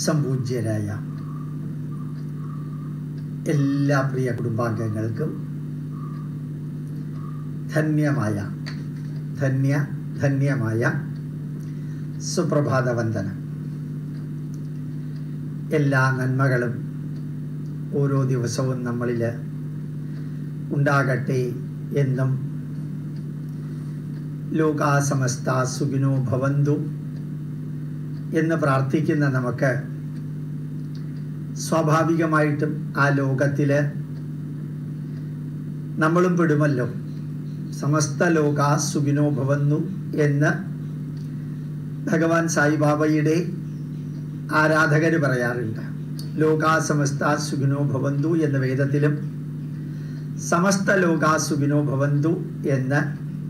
സംപൂജ്യരായ എല്ലാ പ്രിയ കുടുംബാംഗങ്ങൾക്കും ധന്യമായ ധന്യ ധന്യമായ സുപ്രഭാത വന്ദനം എല്ലാ നന്മകളും ഓരോ ദിവസവും നമ്മളിൽ ഉണ്ടാകട്ടെ എന്നും ലോകാസമസ്ത സുഖിനോ ഭവന്തു എന്ന് പ്രാർത്ഥിക്കുന്ന നമുക്ക് സ്വാഭാവികമായിട്ടും ആ ലോകത്തിൽ നമ്മളും പെടുമല്ലോ സമസ്ത ലോക സുഖിനോ ഭവന്നു എന്ന് ഭഗവാൻ സായിബാബയുടെ ആരാധകർ പറയാറുണ്ട് ലോകാ സമസ്ത സുഖിനോ ഭവന്തു എന്ന വേദത്തിലും സമസ്ത ലോകാ സുഖിനോ ഭവന്തു എന്ന്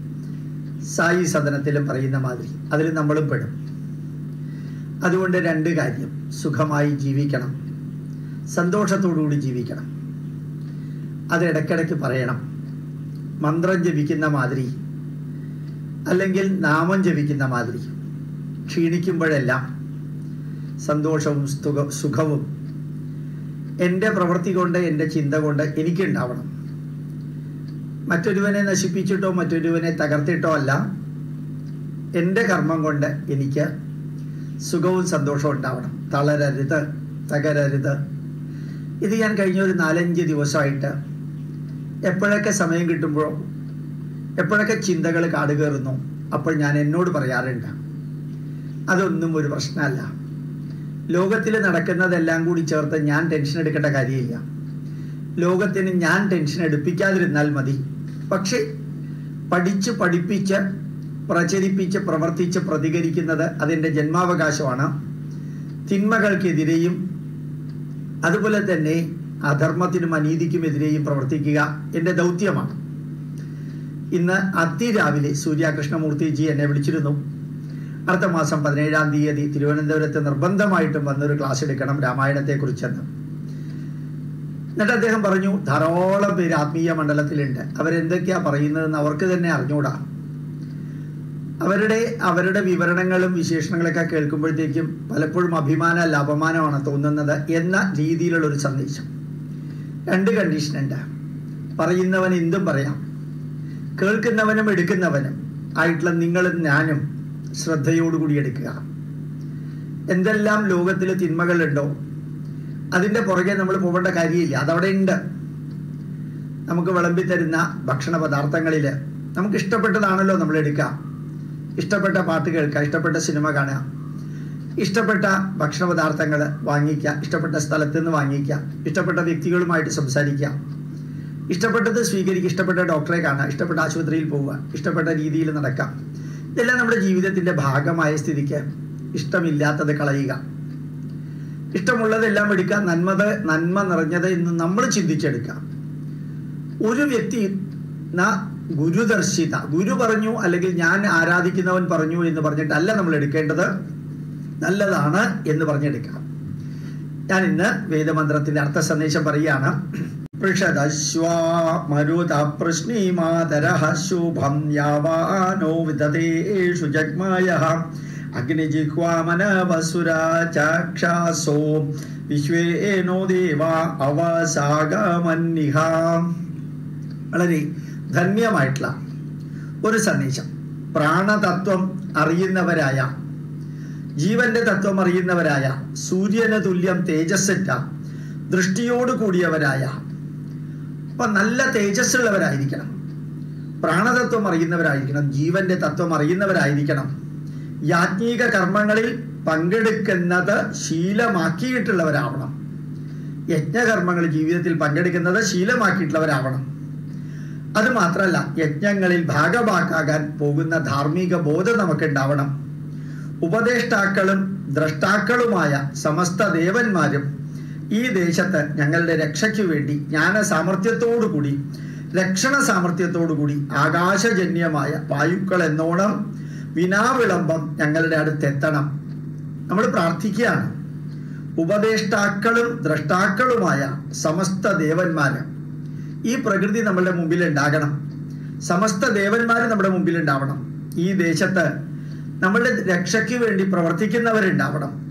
സായി സദനത്തിലും പറയുന്ന മാതിരി അതിൽ നമ്മളും പെടും അതുകൊണ്ട് രണ്ട് കാര്യം സുഖമായി ജീവിക്കണം സന്തോഷത്തോടുകൂടി ജീവിക്കണം അത് ഇടയ്ക്കിടയ്ക്ക് പറയണം മന്ത്രം ജപിക്കുന്ന മാതിരി അല്ലെങ്കിൽ നാമം ജപിക്കുന്ന മാതിരി ക്ഷീണിക്കുമ്പോഴെല്ലാം സന്തോഷവും സുഖ സുഖവും എൻ്റെ പ്രവൃത്തി കൊണ്ട് എൻ്റെ ചിന്ത കൊണ്ട് എനിക്കുണ്ടാവണം മറ്റൊരുവനെ നശിപ്പിച്ചിട്ടോ മറ്റൊരുവനെ തകർത്തിട്ടോ അല്ല എൻ്റെ കർമ്മം കൊണ്ട് എനിക്ക് സുഖവും സന്തോഷവും ഉണ്ടാവണം തളരരുത് തകരരുത് ഇത് ഞാൻ കഴിഞ്ഞ ഒരു നാലഞ്ച് ദിവസമായിട്ട് എപ്പോഴൊക്കെ സമയം കിട്ടുമ്പോഴോ എപ്പോഴൊക്കെ ചിന്തകൾ കാടുകയറുന്നു അപ്പോൾ ഞാൻ എന്നോട് പറയാറുണ്ട് അതൊന്നും ഒരു പ്രശ്നമല്ല ലോകത്തിൽ നടക്കുന്നതെല്ലാം കൂടി ചേർത്ത് ഞാൻ ടെൻഷൻ എടുക്കേണ്ട കാര്യമില്ല ലോകത്തിന് ഞാൻ ടെൻഷൻ എടുപ്പിക്കാതിരുന്നാൽ മതി പക്ഷേ പഠിച്ച് പഠിപ്പിച്ച് പ്രചരിപ്പിച്ച് പ്രവർത്തിച്ച് പ്രതികരിക്കുന്നത് അതിൻ്റെ ജന്മാവകാശമാണ് തിന്മകൾക്കെതിരെയും അതുപോലെ തന്നെ അധർമ്മത്തിനും അനീതിക്കുമെതിരെയും പ്രവർത്തിക്കുക എൻ്റെ ദൗത്യമാണ് ഇന്ന് അതിരാവിലെ സൂര്യാകൃഷ്ണമൂർത്തിജി എന്നെ വിളിച്ചിരുന്നു അടുത്ത മാസം പതിനേഴാം തീയതി തിരുവനന്തപുരത്ത് നിർബന്ധമായിട്ടും വന്നൊരു ക്ലാസ് എടുക്കണം രാമായണത്തെക്കുറിച്ചെന്ന് എന്നിട്ട് അദ്ദേഹം പറഞ്ഞു ധാരാളം പേര് ആത്മീയ മണ്ഡലത്തിലുണ്ട് അവരെന്തൊക്കെയാ പറയുന്നതെന്ന് അവർക്ക് തന്നെ അറിഞ്ഞൂടാ അവരുടെ അവരുടെ വിവരണങ്ങളും വിശേഷണങ്ങളൊക്കെ കേൾക്കുമ്പോഴത്തേക്കും പലപ്പോഴും അഭിമാനമല്ല അപമാനമാണ് തോന്നുന്നത് എന്ന രീതിയിലുള്ള ഒരു സന്ദേശം രണ്ട് കണ്ടീഷനുണ്ട് പറയുന്നവൻ എന്തും പറയാം കേൾക്കുന്നവനും എടുക്കുന്നവനും ആയിട്ടുള്ള നിങ്ങളും ഞാനും ശ്രദ്ധയോടുകൂടി എടുക്കുക എന്തെല്ലാം ലോകത്തിൽ തിന്മകളുണ്ടോ അതിൻ്റെ പുറകെ നമ്മൾ പോകേണ്ട കാര്യമില്ല അതവിടെ ഉണ്ട് നമുക്ക് വിളമ്പി തരുന്ന ഭക്ഷണ പദാർത്ഥങ്ങളിൽ നമുക്ക് ഇഷ്ടപ്പെട്ടതാണല്ലോ നമ്മൾ എടുക്കുക ഇഷ്ടപ്പെട്ട പാട്ട് കേൾക്കുക ഇഷ്ടപ്പെട്ട സിനിമ കാണുക ഇഷ്ടപ്പെട്ട ഭക്ഷണ പദാർത്ഥങ്ങൾ വാങ്ങിക്കുക ഇഷ്ടപ്പെട്ട സ്ഥലത്ത് നിന്ന് വാങ്ങിക്കുക ഇഷ്ടപ്പെട്ട വ്യക്തികളുമായിട്ട് സംസാരിക്കുക ഇഷ്ടപ്പെട്ടത് സ്വീകരിക്കുക ഇഷ്ടപ്പെട്ട ഡോക്ടറെ കാണുക ഇഷ്ടപ്പെട്ട ആശുപത്രിയിൽ പോവുക ഇഷ്ടപ്പെട്ട രീതിയിൽ നടക്കാം ഇതെല്ലാം നമ്മുടെ ജീവിതത്തിൻ്റെ ഭാഗമായ സ്ഥിതിക്ക് ഇഷ്ടമില്ലാത്തത് കളയുക ഇഷ്ടമുള്ളതെല്ലാം എടുക്കുക നന്മത് നന്മ നിറഞ്ഞത് എന്ന് നമ്മൾ ചിന്തിച്ചെടുക്കാം ഒരു വ്യക്തി ഗുരുദർശിത ഗുരു പറഞ്ഞു അല്ലെങ്കിൽ ഞാൻ ആരാധിക്കുന്നവൻ പറഞ്ഞു എന്ന് പറഞ്ഞിട്ടല്ല നമ്മൾ എടുക്കേണ്ടത് നല്ലതാണ് എന്ന് പറഞ്ഞെടുക്കാം ഞാൻ ഇന്ന് വേദമന്ത്രത്തിന്റെ അർത്ഥ സന്ദേശം പറയുകയാണ് പൃഷദശ്വാ മരുത പ്രശ്നീമാതര ശുഭം യാവാനോ വിദതേഷു ജഗ്മായ അഗ്നിജിഹ്വാമനവസുരാചാക്ഷാസോ വിശ്വേനോ ദേവ അവസാഗമന്നിഹ വളരെ ധന്യമായിട്ടുള്ള ഒരു സന്ദേശം പ്രാണതത്വം അറിയുന്നവരായ ജീവന്റെ തത്വം അറിയുന്നവരായ സൂര്യന് തുല്യം തേജസ്സറ്റ ദൃഷ്ടിയോട് കൂടിയവരായ അപ്പൊ നല്ല തേജസ്സുള്ളവരായിരിക്കണം പ്രാണതത്വം അറിയുന്നവരായിരിക്കണം ജീവന്റെ തത്വം അറിയുന്നവരായിരിക്കണം യാജ്ഞിക കർമ്മങ്ങളിൽ പങ്കെടുക്കുന്നത് ശീലമാക്കിയിട്ടുള്ളവരാവണം യജ്ഞകർമ്മങ്ങൾ ജീവിതത്തിൽ പങ്കെടുക്കുന്നത് ശീലമാക്കിയിട്ടുള്ളവരാവണം അത് മാത്രമല്ല യജ്ഞങ്ങളിൽ ഭാഗമാക്കാകാൻ പോകുന്ന ധാർമ്മിക ബോധം നമുക്ക് ഉണ്ടാവണം ഉപദേഷ്ടാക്കളും ദ്രഷ്ടാക്കളുമായ സമസ്ത ദേവന്മാരും ഈ ദേശത്ത് ഞങ്ങളുടെ രക്ഷയ്ക്ക് വേണ്ടി ജ്ഞാന സാമർഥ്യത്തോടുകൂടി രക്ഷണ സാമർഥ്യത്തോടുകൂടി ആകാശജന്യമായ വായുക്കൾ എന്നോണം വിനാവിളംബം ഞങ്ങളുടെ അടുത്തെത്തണം നമ്മൾ പ്രാർത്ഥിക്കുകയാണ് ഉപദേഷ്ടാക്കളും ദ്രഷ്ടാക്കളുമായ സമസ്ത ദേവന്മാര് ഈ പ്രകൃതി നമ്മളുടെ മുമ്പിൽ ഉണ്ടാകണം സമസ്ത ദേവന്മാർ നമ്മുടെ മുമ്പിൽ ഉണ്ടാവണം ഈ ദേശത്ത് നമ്മളുടെ രക്ഷയ്ക്ക് വേണ്ടി പ്രവർത്തിക്കുന്നവരുണ്ടാവണം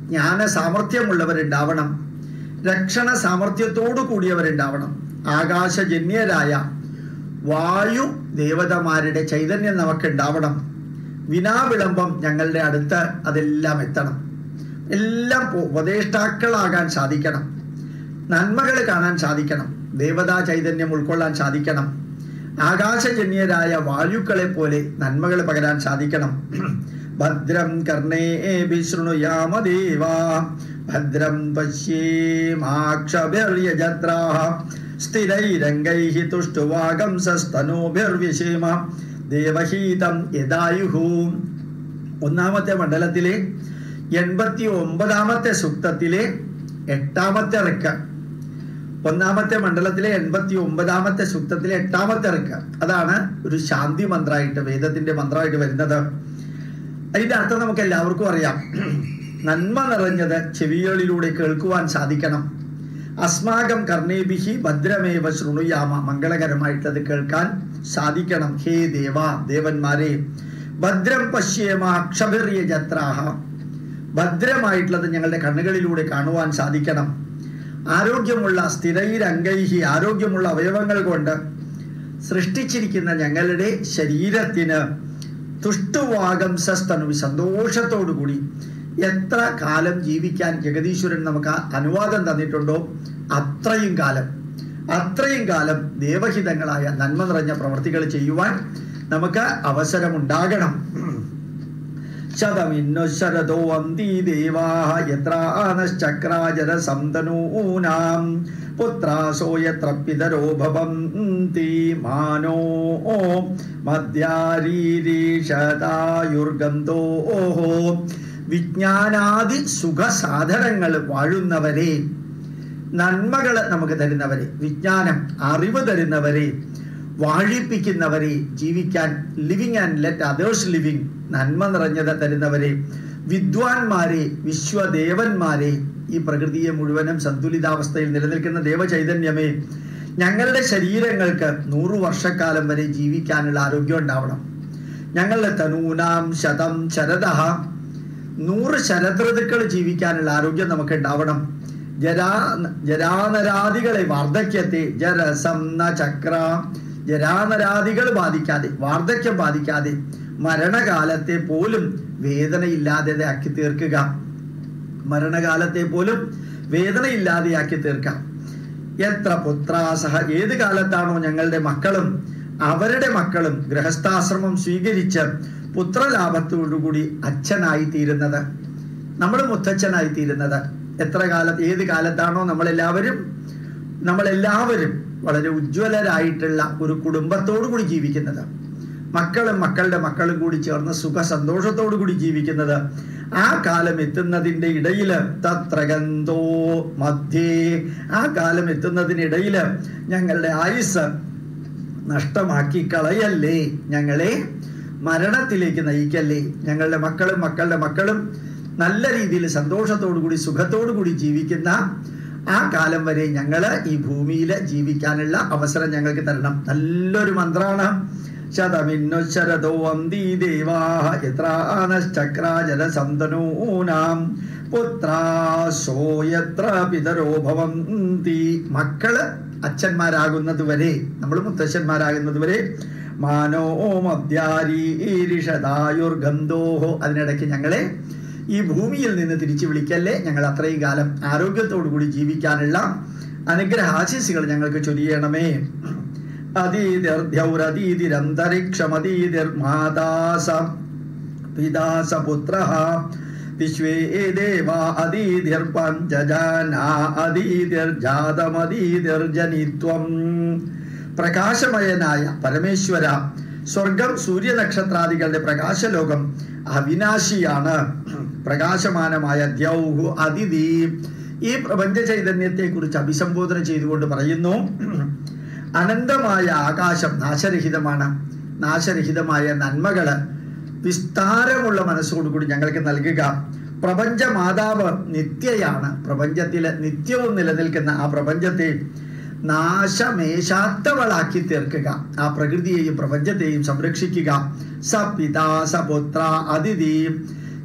ജ്ഞാന സാമർഥ്യമുള്ളവരുണ്ടാവണം രക്ഷണ സാമർഥ്യത്തോടു കൂടിയവരുണ്ടാവണം ആകാശജന്യരായ വായു ദേവതമാരുടെ ചൈതന്യം നമുക്കുണ്ടാവണം വിനാവിളംബം ഞങ്ങളുടെ അടുത്ത് അതെല്ലാം എത്തണം എല്ലാം പോ- ഉപദേഷ്ടാക്കളാകാൻ സാധിക്കണം നന്മകൾ കാണാൻ സാധിക്കണം ദേവതാ ചൈതന്യം ഉൾക്കൊള്ളാൻ സാധിക്കണം ആകാശജന്യരായ വായുക്കളെ പോലെ നന്മകൾ പകരാൻ സാധിക്കണം ഭദ്രം കർണേ ശൃണുയാമ ദേവാ ഭദ്രം പശ്യേമാക്ഷഭിർയജത്രാ സ്ഥിരൈരംഗൈः തുഷ്ടുവാകം സസ്തനോഭിർവിഷേമ ദേവഹീതം യദായുഹു ഒന്നാമത്തെ മണ്ഡലത്തിലെ എൺപത്തി ഒമ്പതാമത്തെ സൂക്തത്തിലെ എട്ടാമത്തെ റിക്ക ഒന്നാമത്തെ മണ്ഡലത്തിലെ എൺപത്തി ഒമ്പതാമത്തെ സൂക്തത്തിലെ എട്ടാമത്തെ റിക്ക അതാണ് ഒരു ശാന്തി മന്ത്രമായിട്ട് വേദത്തിന്റെ മന്ത്രമായിട്ട് വരുന്നത് അതിന്റെ അർത്ഥം നമുക്ക് എല്ലാവർക്കും അറിയാം നന്മ നിറഞ്ഞത് ചെവികളിലൂടെ കേൾക്കുവാൻ സാധിക്കണം അസ്മാകം കർണേഭിഹി ഭദ്രമേവ ശൃണുയാമ മംഗളകരമായിട്ടത് കേൾക്കാൻ സാധിക്കണം ഹേ ദേവ ദേവന്മാരെ ഭദ്രം പശ്യേമ അക്ഷഭിറിയ ജത്രാഹ ഭദ്രമായിട്ടുള്ളത് ഞങ്ങളുടെ കണ്ണുകളിലൂടെ കാണുവാൻ സാധിക്കണം ആരോഗ്യമുള്ള സ്ഥിരൈരംഗൈഹി ആരോഗ്യമുള്ള അവയവങ്ങൾ കൊണ്ട് സൃഷ്ടിച്ചിരിക്കുന്ന ഞങ്ങളുടെ ശരീരത്തിന് തുഷ്ടുവാകം സസ്തനു സന്തോഷത്തോടു കൂടി എത്ര കാലം ജീവിക്കാൻ ജഗദീശ്വരൻ നമുക്ക് ആ അനുവാദം തന്നിട്ടുണ്ടോ അത്രയും കാലം അത്രയും കാലം ദേവഹിതങ്ങളായ നന്മ നിറഞ്ഞ പ്രവർത്തികൾ ചെയ്യുവാൻ നമുക്ക് അവസരമുണ്ടാകണം ശതമിന്നോ അന്തി ദേവാഹ യത്രാനശ്ചക്രാജര സംതനൂനാം പുത്രാസോ യത്ര പിതരോ ഭവന്തി മാനോ മധ്യാരീരീഷതായുർഗന്ധോ വിജ്ഞാനാദി സുഖ സാധനങ്ങൾ വാഴുന്നവരെ നന്മകൾ നമുക്ക് തരുന്നവരെ വിജ്ഞാനം അറിവ് തരുന്നവരെ വാഴിപ്പിക്കുന്നവരെ ജീവിക്കാൻ living and let others living നന്മ നിറഞ്ഞത് തരുന്നവരെ വിദ്വാൻമാരെ വിശ്വദേവന്മാരെ ഈ പ്രകൃതിയെ മുഴുവനും സന്തുലിതാവസ്ഥയിൽ നിലനിൽക്കുന്ന ദേവചൈതന്യമേ ഞങ്ങളുടെ ശരീരങ്ങൾക്ക് നൂറു വർഷക്കാലം വരെ ജീവിക്കാനുള്ള ആരോഗ്യം ഉണ്ടാവണം ഞങ്ങളുടെ തനൂനാം ശതം ശരദ നൂറ് ശരദൃതുക്കൾ ജീവിക്കാനുള്ള ആരോഗ്യം നമുക്ക് ഉണ്ടാവണം ജരാ ജരാനരാദികളെ വാർദ്ധക്യത്തെ ജരസം ന ചക്ര ജരാനരാദികൾ ബാധിക്കാതെ വാർദ്ധക്യം ബാധിക്കാതെ മരണകാലത്തെ പോലും വേദനയില്ലാതെ ആക്കി തീർക്കുക മരണകാലത്തെ പോലും വേദനയില്ലാതെയാക്കി തീർക്കാം എത്ര പുത്രാസഹ ഏത് കാലത്താണോ ഞങ്ങളുടെ മക്കളും അവരുടെ മക്കളും ഗൃഹസ്ഥാശ്രമം സ്വീകരിച്ച് പുത്രലാഭത്തോടുകൂടി അച്ഛനായി തീരുന്നത് നമ്മൾ മുത്തച്ഛനായി തീരുന്നത് എത്ര കാലത്ത് ഏത് കാലത്താണോ നമ്മളെല്ലാവരും നമ്മളെല്ലാവരും വളരെ ഉജ്ജ്വലരായിട്ടുള്ള ഒരു കുടുംബത്തോടു കൂടി ജീവിക്കുന്നത് മക്കളും മക്കളുടെ മക്കളും കൂടി ചേർന്ന് സുഖ സന്തോഷത്തോടു കൂടി ജീവിക്കുന്നത് ആ കാലം എത്തുന്നതിൻ്റെ ഇടയിൽ തത്രഗന്ധോ മധ്യേ ആ കാലം എത്തുന്നതിനിടയിൽ ഞങ്ങളുടെ ആയുസ് നഷ്ടമാക്കി കളയല്ലേ ഞങ്ങളെ മരണത്തിലേക്ക് നയിക്കല്ലേ ഞങ്ങളുടെ മക്കളും മക്കളുടെ മക്കളും നല്ല രീതിയിൽ സന്തോഷത്തോടു കൂടി സുഖത്തോടു കൂടി ജീവിക്കുന്ന ആ കാലം വരെ ഞങ്ങൾ ഈ ഭൂമിയിൽ ജീവിക്കാനുള്ള അവസരം ഞങ്ങൾക്ക് തരണം നല്ലൊരു മന്ത്രാണ് ശതമിന്നു ശരദോ അന്തി ദേവാഹ യത്രാനശ്ചക്രാജല സന്തനൂനാം പുത്രാശോ യത്ര പിതരോ ഭവന്തി മക്കള് അച്ഛന്മാരാകുന്നത് വരെ നമ്മൾ മുത്തശ്ശന്മാരാകുന്നത് വരെ മാനോ മദ്യാരീരിഷതായുർഗന്ധോഹോ അതിനിടയ്ക്ക് ഞങ്ങളെ ഈ ഭൂമിയിൽ നിന്ന് തിരിച്ചു വിളിക്കല്ലേ ഞങ്ങൾ അത്രയും കാലം ആരോഗ്യത്തോടു കൂടി ജീവിക്കാനുള്ള അനുഗ്രഹാശിസുകൾ ഞങ്ങൾക്ക് ചൊരിയണമേ അതീതിർദ്യൗരതീതിരന്തരിക്ഷമതീതിർമാതാസ പിതാസ പുത്ര വിശ്വേ ദേവാ അതീതിർപഞ്ചജാനാ അതീതിർജാതമതീതിർജനിത്വം പ്രകാശമയനായ പരമേശ്വര സ്വർഗം സൂര്യനക്ഷത്രാദികളുടെ പ്രകാശലോകം അവിനാശിയാണ് പ്രകാശമാനമായ ദ്യൗഹു അതിഥി ഈ പ്രപഞ്ച ചൈതന്യത്തെ കുറിച്ച് അഭിസംബോധന ചെയ്തുകൊണ്ട് പറയുന്നു അനന്തമായ ആകാശം നാശരഹിതമാണ് നാശരഹിതമായ നന്മകള് വിസ്താരമുള്ള മനസ്സോടുകൂടി ഞങ്ങൾക്ക് നൽകുക പ്രപഞ്ച മാതാവ് നിത്യയാണ് പ്രപഞ്ചത്തിലെ നിത്യവും നിലനിൽക്കുന്ന ആ പ്രപഞ്ചത്തെ നാശമേശാത്തവളാക്കി തീർക്കുക ആ പ്രകൃതിയെയും പ്രപഞ്ചത്തെയും സംരക്ഷിക്കുക സ പിതാ സ പുത്ര അതിഥി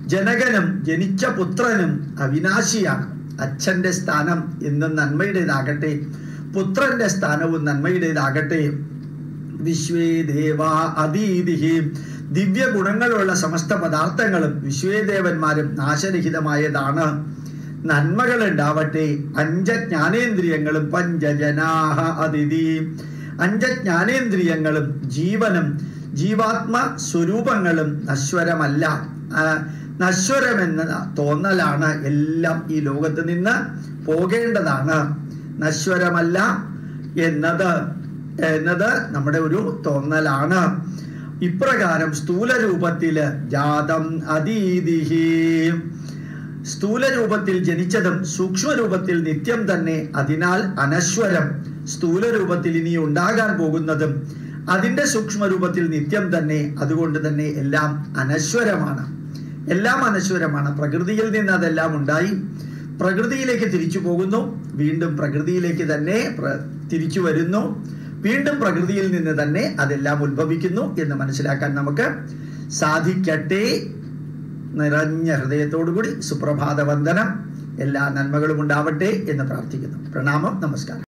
ജനകനും ജനിച്ച പുത്രനും അവിനാശിയാണ് അച്ഛന്റെ സ്ഥാനം എന്നും നന്മയുടേതാകട്ടെ പുത്രന്റെ സ്ഥാനവും നന്മയുടേതാകട്ടെ വിശ്വേ ദേവ അതീതിഹി ദിവ്യ ഗുണങ്ങളുള്ള സമസ്ത പദാർത്ഥങ്ങളും വിശ്വേദേവന്മാരും നാശരഹിതമായതാണ് നന്മകൾ ഉണ്ടാവട്ടെ അഞ്ചജ്ഞാനേന്ദ്രിയങ്ങളും പഞ്ചജനാഹ അതിഥി അഞ്ചജ്ഞാനേന്ദ്രിയങ്ങളും ജീവനും ജീവാത്മ സ്വരൂപങ്ങളും നശ്വരമല്ല ആ, നശ്വരമെന്ന തോന്നലാണ് എല്ലാം ഈ ലോകത്ത് നിന്ന് പോകേണ്ടതാണ് നശ്വരമല്ല എന്നത് എന്നത് നമ്മുടെ ഒരു തോന്നലാണ് ഇപ്രകാരം സ്ഥൂല രൂപത്തില് ജാതം അതീതിഹി സ്ഥൂല രൂപത്തിൽ ജനിച്ചതും സൂക്ഷ്മ രൂപത്തിൽ നിത്യം തന്നെ അതിനാൽ അനശ്വരം സ്ഥൂല രൂപത്തിൽ ഇനി ഉണ്ടാകാൻ പോകുന്നതും അതിന്റെ സൂക്ഷ്മ രൂപത്തിൽ നിത്യം തന്നെ അതുകൊണ്ട് തന്നെ എല്ലാം അനശ്വരമാണ് എല്ലാം അനശ്വരമാണ് പ്രകൃതിയിൽ നിന്ന് അതെല്ലാം ഉണ്ടായി പ്രകൃതിയിലേക്ക് തിരിച്ചു പോകുന്നു വീണ്ടും പ്രകൃതിയിലേക്ക് തന്നെ പ്ര- തിരിച്ചു വരുന്നു വീണ്ടും പ്രകൃതിയിൽ നിന്ന് തന്നെ അതെല്ലാം ഉത്ഭവിക്കുന്നു എന്ന് മനസ്സിലാക്കാൻ നമുക്ക് സാധിക്കട്ടെ നിറഞ്ഞ ഹൃദയത്തോടുകൂടി സുപ്രഭാത വന്ദനം എല്ലാ നന്മകളും ഉണ്ടാവട്ടെ എന്ന് പ്രാർത്ഥിക്കുന്നു പ്രണാമം നമസ്കാരം